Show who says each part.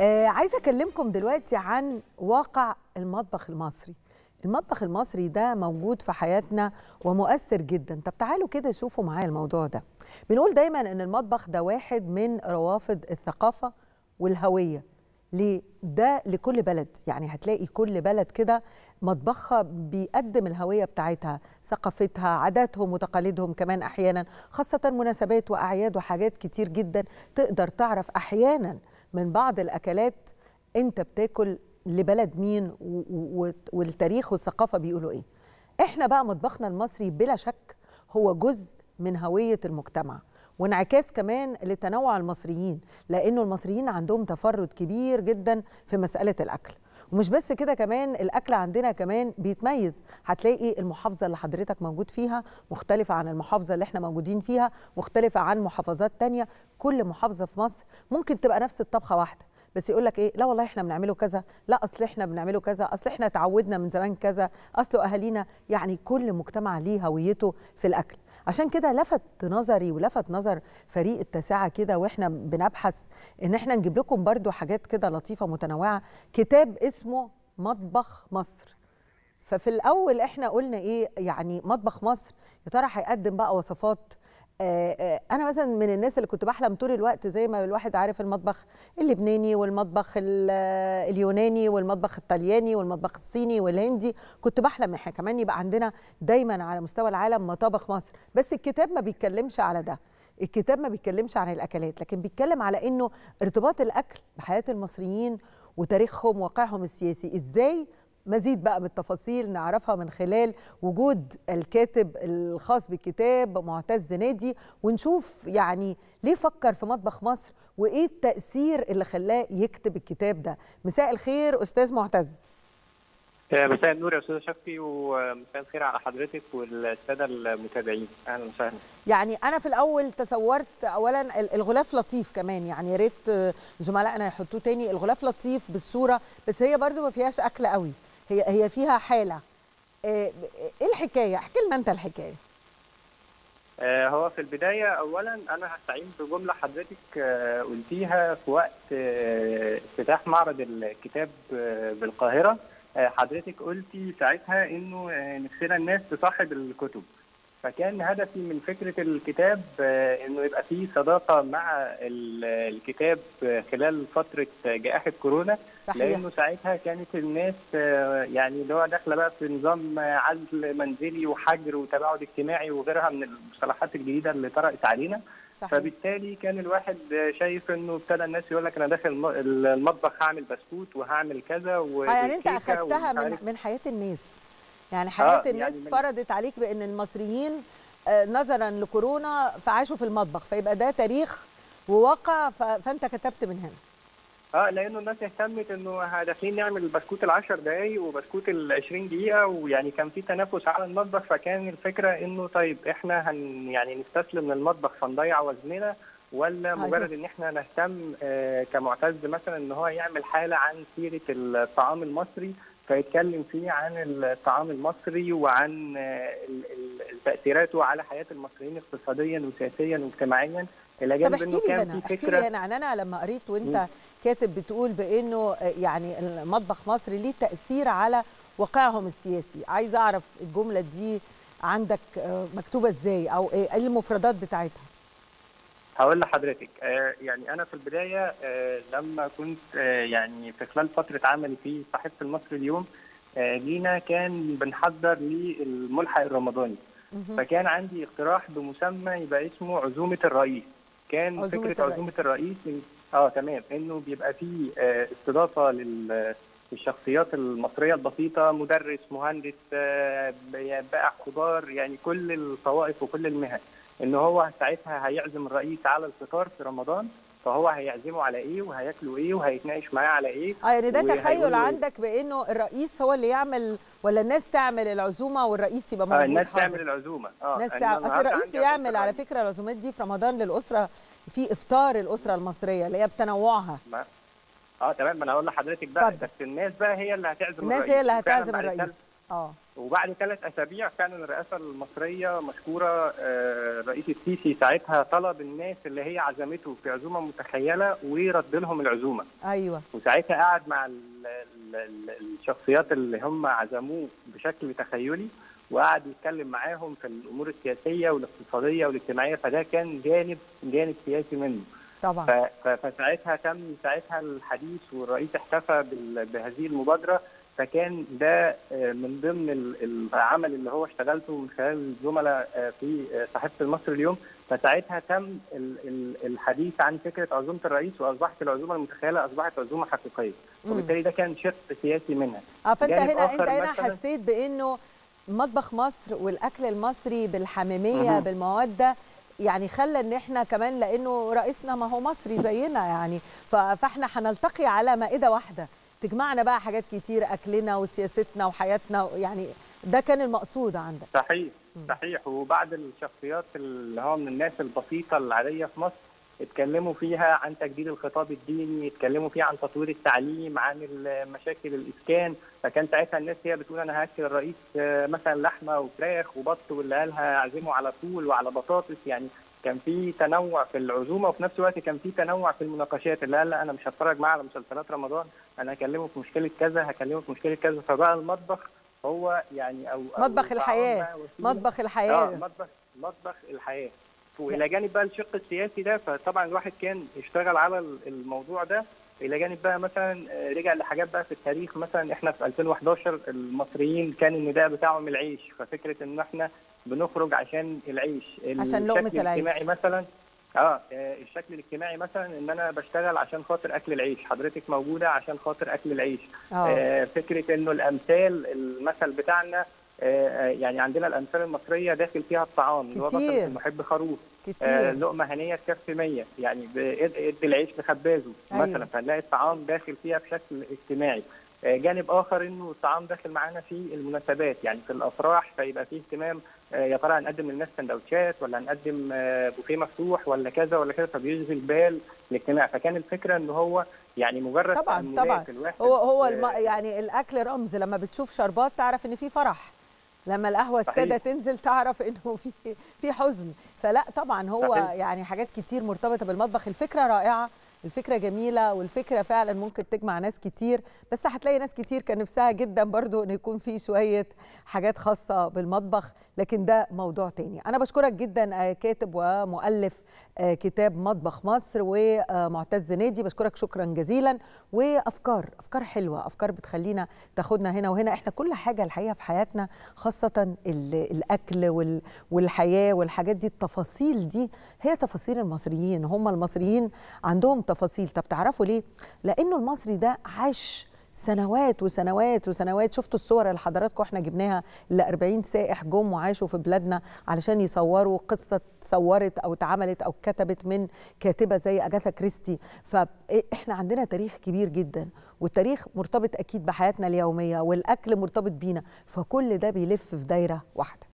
Speaker 1: آه عايزه اكلمكم دلوقتي عن واقع المطبخ المصري المطبخ المصري ده موجود في حياتنا ومؤثر جدا طب تعالوا كده شوفوا معايا الموضوع ده بنقول دايما ان المطبخ ده واحد من روافد الثقافه والهويه ليه ده لكل بلد يعني هتلاقي كل بلد كده مطبخها بيقدم الهويه بتاعتها ثقافتها عاداتهم وتقاليدهم كمان احيانا خاصه مناسبات واعياد وحاجات كتير جدا تقدر تعرف احيانا من بعض الاكلات انت بتاكل لبلد مين والتاريخ والثقافه بيقولوا ايه احنا بقى مطبخنا المصري بلا شك هو جزء من هويه المجتمع وانعكاس كمان لتنوع المصريين لانه المصريين عندهم تفرد كبير جدا في مساله الاكل ومش بس كده كمان الاكل عندنا كمان بيتميز هتلاقي المحافظه اللي حضرتك موجود فيها مختلفه عن المحافظه اللي احنا موجودين فيها مختلفه عن محافظات تانية كل محافظه في مصر ممكن تبقى نفس الطبخه واحده بس يقول لك ايه لا والله احنا بنعمله كذا لا اصل احنا بنعمله كذا اصل احنا اتعودنا من زمان كذا اصله اهالينا يعني كل مجتمع ليه هويته في الاكل عشان كده لفت نظري ولفت نظر فريق التاسعه كده واحنا بنبحث ان احنا نجيب لكم برضو حاجات كده لطيفه متنوعه كتاب اسمه مطبخ مصر ففي الاول احنا قلنا ايه يعني مطبخ مصر يا ترى هيقدم بقى وصفات انا مثلا من الناس اللي كنت بحلم طول الوقت زي ما الواحد عارف المطبخ اللبناني والمطبخ اليوناني والمطبخ الطلياني والمطبخ الصيني والهندي كنت بحلم احنا كمان يبقى عندنا دايما على مستوى العالم مطابخ مصر بس الكتاب ما بيتكلمش على ده الكتاب ما بيتكلمش عن الاكلات لكن بيتكلم على انه ارتباط الاكل بحياه المصريين وتاريخهم وواقعهم السياسي ازاي مزيد بقى بالتفاصيل نعرفها من خلال وجود الكاتب الخاص بالكتاب معتز نادي ونشوف يعني ليه فكر في مطبخ مصر وايه التاثير اللي خلاه يكتب الكتاب ده مساء الخير استاذ معتز
Speaker 2: مساء النور يا استاذ شفقي ومساء الخير على حضرتك والساده المتابعين اهلا وسهلا
Speaker 1: يعني انا في الاول تصورت اولا الغلاف لطيف كمان يعني يا ريت زملائنا يحطوه تاني الغلاف لطيف بالصوره بس هي برده ما فيهاش اكل قوي هي هي فيها حاله ايه الحكايه احكي لنا انت الحكايه
Speaker 2: هو في البدايه اولا انا هستعين بجمله حضرتك قلتيها في وقت افتتاح معرض الكتاب بالقاهره حضرتك قلتي ساعتها انه نفسنا الناس تصاحب الكتب فكان هدفي من فكره الكتاب انه يبقى فيه صداقه مع الكتاب خلال فتره جائحه كورونا
Speaker 1: صحيح.
Speaker 2: لانه ساعتها كانت الناس يعني اللي هو داخله بقى في نظام عزل منزلي وحجر وتباعد اجتماعي وغيرها من المصطلحات الجديده اللي طرأت علينا صحيح. فبالتالي كان الواحد شايف انه ابتدى الناس يقول لك انا داخل المطبخ هعمل بسكوت وهعمل كذا
Speaker 1: و يعني انت اخذتها من من حياه الناس يعني حياه آه الناس يعني فرضت عليك بان المصريين آه نظرا لكورونا فعاشوا في المطبخ فيبقى ده تاريخ وواقع فانت كتبت من هنا
Speaker 2: اه لانه الناس اهتمت انه داخلين نعمل البسكوت ال 10 دقائق وبسكوت ال 20 دقيقه ويعني كان في تنافس على المطبخ فكان الفكره انه طيب احنا هن يعني نستسلم للمطبخ فنضيع وزننا ولا مجرد ان احنا نهتم آه كمعتز مثلا ان هو يعمل حاله عن سيره الطعام المصري فيتكلم فيه عن الطعام المصري وعن تاثيراته على حياه المصريين اقتصاديا وسياسيا واجتماعيا
Speaker 1: الى جانب انه كان في فكره احكي لي هنا انا لما قريت وانت م. كاتب بتقول بانه يعني المطبخ مصري ليه تاثير على واقعهم السياسي عايز اعرف الجمله دي عندك مكتوبه ازاي او ايه المفردات بتاعتها
Speaker 2: هقول لحضرتك آه يعني انا في البدايه آه لما كنت آه يعني في خلال فتره عملي في صحيفه المصري اليوم لينا كان بنحضر للملحق الرمضاني فكان عندي اقتراح بمسمى يبقى اسمه عزومه الرئيس كان
Speaker 1: عزومة
Speaker 2: فكره
Speaker 1: الرئيس.
Speaker 2: عزومه الرئيس اه تمام انه بيبقى فيه استضافه لل الشخصيات المصريه البسيطه مدرس مهندس بائع خضار يعني كل الطوائف وكل المهن ان هو ساعتها هيعزم الرئيس على الفطار في رمضان فهو هيعزمه على ايه وهياكلوا ايه وهيتناقش معاه على ايه
Speaker 1: اه يعني ده تخيل عندك بانه الرئيس هو اللي يعمل ولا الناس تعمل العزومه والرئيس يبقى موجود
Speaker 2: آه الناس
Speaker 1: حاضر.
Speaker 2: تعمل العزومه اه
Speaker 1: الناس تعمل اصل الرئيس بيعمل على فكره العزومات دي في رمضان للاسره في افطار الاسره المصريه اللي هي بتنوعها
Speaker 2: اه تمام ما انا هقول لحضرتك بقى
Speaker 1: فضل.
Speaker 2: بس الناس بقى هي اللي هتعزم
Speaker 1: الناس
Speaker 2: الرئيس
Speaker 1: هي اللي هتعزم الرئيس اه
Speaker 2: وبعد ثلاث اسابيع فعلا الرئاسه المصريه مشكوره آه، الرئيس السيسي ساعتها طلب الناس اللي هي عزمته في عزومه متخيله ورد لهم العزومه
Speaker 1: ايوه
Speaker 2: وساعتها قعد مع ال ال ال الشخصيات اللي هم عزموه بشكل تخيلي وقعد يتكلم معاهم في الامور السياسيه والاقتصاديه والاجتماعيه فده كان جانب جانب سياسي منه
Speaker 1: طبعا
Speaker 2: ف- ف- فساعتها تم ساعتها الحديث والرئيس احتفى بال- بهذه المبادره فكان ده آه، من ضمن ال- العمل اللي هو اشتغلته من خلال الزملاء آه، في آه، صحيفه المصري اليوم فساعتها تم ال- ال- الحديث عن فكره عزومه الرئيس واصبحت العزومه المتخيله اصبحت عزومه حقيقيه
Speaker 1: مم.
Speaker 2: وبالتالي ده كان شق سياسي منها
Speaker 1: اه فانت
Speaker 2: جانب
Speaker 1: هنا انت
Speaker 2: آخر
Speaker 1: هنا
Speaker 2: مثلاً-
Speaker 1: حسيت بانه مطبخ مصر والاكل المصري بالحميميه
Speaker 2: مهم.
Speaker 1: بالموده يعني خلى ان احنا كمان لانه رئيسنا ما هو مصري زينا يعني ف- فاحنا هنلتقي على مائده واحده تجمعنا بقى حاجات كتير اكلنا وسياستنا وحياتنا يعني ده كان المقصود عندك
Speaker 2: صحيح
Speaker 1: مم.
Speaker 2: صحيح وبعض الشخصيات اللي هو من الناس البسيطه العاديه في مصر اتكلموا فيها عن تجديد الخطاب الديني اتكلموا فيها عن تطوير التعليم عن مشاكل الاسكان فكان ساعتها الناس هي بتقول انا هاكل الرئيس آه، مثلا لحمه وفراخ وبط واللي قالها اعزمه على فول وعلى بطاطس يعني كان في تنوع في العزومه وفي نفس الوقت كان في تنوع في المناقشات اللي قال لا انا مش هتفرج معاه على مسلسلات رمضان انا هكلمه في مشكله كذا هكلمه في مشكله كذا فبقى المطبخ هو يعني او أو
Speaker 1: مطبخ
Speaker 2: طعام
Speaker 1: الحياة.
Speaker 2: بقى وسيلة
Speaker 1: مطبخ
Speaker 2: اه
Speaker 1: الحياه
Speaker 2: مطبخ مطبخ الحياه والى جانب بقى الشق السياسي ده فطبعا الواحد كان اشتغل على ال- الموضوع ده الى جانب بقى مثلا آه، رجع لحاجات بقى في التاريخ مثلا احنا في 2011 المصريين كان النداء بتاعهم العيش ففكره ان احنا بنخرج عشان العيش
Speaker 1: عشان لقمة
Speaker 2: الشكل
Speaker 1: العيش.
Speaker 2: الاجتماعي مثلا اه آه، الشكل الاجتماعي مثلا ان انا بشتغل عشان خاطر اكل العيش حضرتك موجوده عشان خاطر اكل العيش
Speaker 1: اه
Speaker 2: آه، فكره انه الامثال المثل بتاعنا آه، آه، يعني عندنا الامثال المصريه داخل فيها الطعام اللي هو
Speaker 1: كتير.
Speaker 2: مثلا المحب خروف آه،
Speaker 1: كتير
Speaker 2: لقمه هنيه تكفي 100 يعني ب- اد اد العيش لخبازه
Speaker 1: أيوة.
Speaker 2: مثلا فنلاقي الطعام داخل فيها بشكل اجتماعي آه، جانب اخر انه الطعام داخل معانا في المناسبات يعني في الافراح فيبقى فيه اهتمام آه، يا ترى هنقدم للناس سندوتشات ولا هنقدم آه، بوفيه مفتوح ولا كذا ولا كذا فبيشغل بال الاجتماع فكان الفكره ان هو يعني مجرد
Speaker 1: طبعاً،
Speaker 2: تأملات
Speaker 1: طبعاً.
Speaker 2: الواحد
Speaker 1: هو هو
Speaker 2: آه،
Speaker 1: الم... يعني الاكل رمز لما بتشوف شربات تعرف ان في فرح لما القهوه الساده
Speaker 2: صحيح.
Speaker 1: تنزل تعرف انه في في حزن فلا طبعا هو
Speaker 2: صحيح.
Speaker 1: يعني حاجات كتير مرتبطه بالمطبخ الفكره رائعه الفكره جميله والفكره فعلا ممكن تجمع ناس كتير بس هتلاقي ناس كتير كان نفسها جدا برضو ان يكون في شويه حاجات خاصه بالمطبخ لكن ده موضوع تاني انا بشكرك جدا آه، كاتب ومؤلف آه، كتاب مطبخ مصر ومعتز نادي بشكرك شكرا جزيلا وافكار افكار حلوه افكار بتخلينا تاخدنا هنا وهنا احنا كل حاجه الحقيقه في حياتنا خاصه ال- الاكل وال- والحياه والحاجات دي التفاصيل دي هي تفاصيل المصريين هم المصريين عندهم تفاصيل طب تعرفوا ليه لانه المصري ده عاش سنوات وسنوات وسنوات شفتوا الصور اللي حضراتكم احنا جبناها ل 40 سائح جم وعاشوا في بلادنا علشان يصوروا قصه اتصورت او اتعملت او اتكتبت من كاتبه زي اجاثا كريستي فاحنا عندنا تاريخ كبير جدا والتاريخ مرتبط اكيد بحياتنا اليوميه والاكل مرتبط بينا فكل ده بيلف في دايره واحده